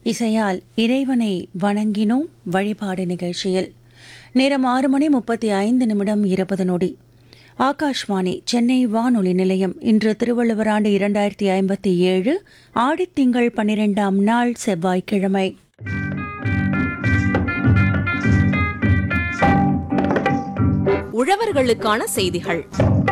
இசையால் இறைவனை வணங்கினோம் வழிபாடு நிகழ்ச்சியில் நேரம் ஆறு மணி முப்பத்தி ஐந்து நிமிடம் இருபது நொடி ஆகாஷ்வாணி சென்னை வானொலி நிலையம் இன்று திருவள்ளுவர் ஆண்டு இரண்டாயிரத்தி ஐம்பத்தி ஏழு ஆடித்திங்கள் பன்னிரெண்டாம் நாள் செவ்வாய்க்கிழமை உழவர்களுக்கான செய்திகள்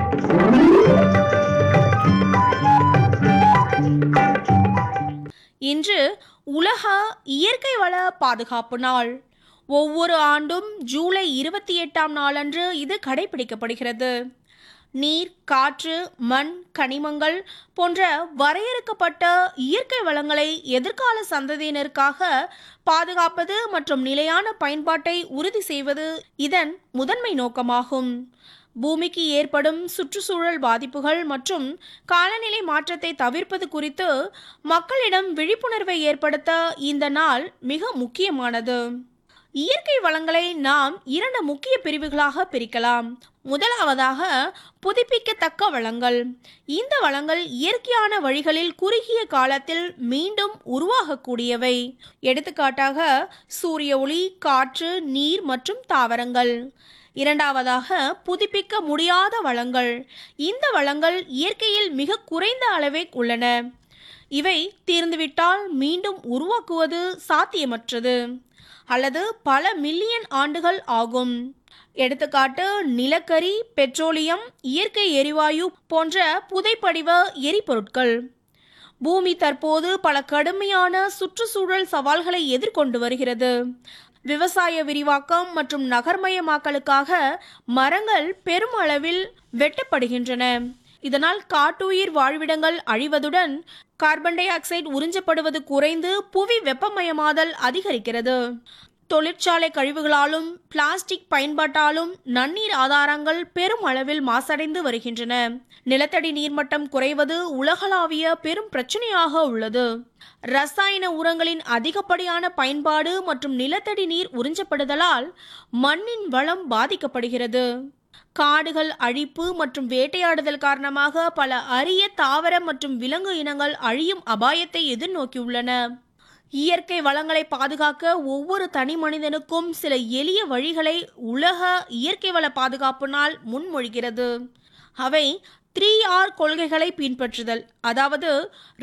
இன்று உலக இயற்கை வள பாதுகாப்பு நாள் ஒவ்வொரு ஆண்டும் ஜூலை இருபத்தி எட்டாம் நாளன்று இது கடைபிடிக்கப்படுகிறது நீர் காற்று மண் கனிமங்கள் போன்ற வரையறுக்கப்பட்ட இயற்கை வளங்களை எதிர்கால சந்ததியினருக்காக பாதுகாப்பது மற்றும் நிலையான பயன்பாட்டை உறுதி செய்வது இதன் முதன்மை நோக்கமாகும் பூமிக்கு ஏற்படும் சுற்றுச்சூழல் பாதிப்புகள் மற்றும் காலநிலை மாற்றத்தை தவிர்ப்பது குறித்து மக்களிடம் விழிப்புணர்வை ஏற்படுத்த இந்த நாள் மிக முக்கியமானது இயற்கை வளங்களை நாம் இரண்டு முக்கிய பிரிவுகளாக பிரிக்கலாம் முதலாவதாக புதுப்பிக்கத்தக்க வளங்கள் இந்த வளங்கள் இயற்கையான வழிகளில் குறுகிய காலத்தில் மீண்டும் உருவாகக்கூடியவை எடுத்துக்காட்டாக சூரிய ஒளி காற்று நீர் மற்றும் தாவரங்கள் இரண்டாவதாக புதுப்பிக்க முடியாத வளங்கள் இந்த வளங்கள் இயற்கையில் மிக குறைந்த அளவே உள்ளன இவை தீர்ந்துவிட்டால் மீண்டும் உருவாக்குவது சாத்தியமற்றது அல்லது பல மில்லியன் ஆண்டுகள் ஆகும் எடுத்துக்காட்டு நிலக்கரி பெட்ரோலியம் இயற்கை எரிவாயு போன்ற புதைப்படிவ எரிபொருட்கள் பூமி தற்போது பல கடுமையான சுற்றுச்சூழல் சவால்களை எதிர்கொண்டு வருகிறது விவசாய விரிவாக்கம் மற்றும் நகர்மயமாக்கலுக்காக மரங்கள் பெரும் அளவில் வெட்டப்படுகின்றன இதனால் காட்டுயிர் வாழ்விடங்கள் அழிவதுடன் கார்பன் டை ஆக்சைடு உறிஞ்சப்படுவது குறைந்து புவி வெப்பமயமாதல் அதிகரிக்கிறது தொழிற்சாலை கழிவுகளாலும் பிளாஸ்டிக் பயன்பாட்டாலும் நன்னீர் ஆதாரங்கள் பெரும் அளவில் மாசடைந்து வருகின்றன நிலத்தடி நீர்மட்டம் குறைவது உலகளாவிய பெரும் பிரச்சனையாக உள்ளது ரசாயன உரங்களின் அதிகப்படியான பயன்பாடு மற்றும் நிலத்தடி நீர் உறிஞ்சப்படுதலால் மண்ணின் வளம் பாதிக்கப்படுகிறது காடுகள் அழிப்பு மற்றும் வேட்டையாடுதல் காரணமாக பல அரிய தாவர மற்றும் விலங்கு இனங்கள் அழியும் அபாயத்தை எதிர்நோக்கியுள்ளன இயற்கை வளங்களை பாதுகாக்க ஒவ்வொரு தனி மனிதனுக்கும் சில எளிய வழிகளை உலக இயற்கை வள பாதுகாப்பு நாள் முன்மொழிகிறது அவை த்ரீ ஆர் கொள்கைகளை பின்பற்றுதல் அதாவது